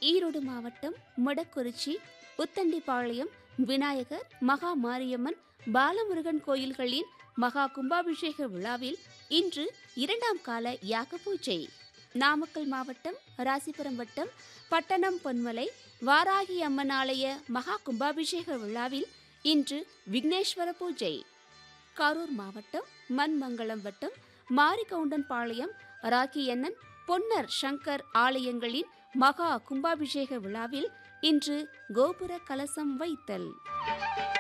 ஈரோடு மாவட்டம் மொடக்குறிச்சி உத்தண்டிப்பாளையம் விநாயகர் மகா மாரியம்மன் பாலமுருகன் கோயில்களின் மகா கும்பாபிஷேக விழாவில் இன்று இரண்டாம் கால யாக பூஜை நாமக்கல் மாவட்டம் ராசிபுரம் வட்டம் பட்டணம் பொன்மலை வாராகி அம்மன் ஆலய மகா கும்பாபிஷேக விழாவில் இன்று விக்னேஸ்வர பூஜை கரூர் மாவட்டம் மண்மங்கலம் வட்டம் மாரிகவுண்டன் பாளையம் ராக்கியண்ணன் பொன்னர் சங்கர் ஆலயங்களின் மகா கும்பாபிஷேக விழாவில் இன்று கோபுர கலசம் வைத்தல்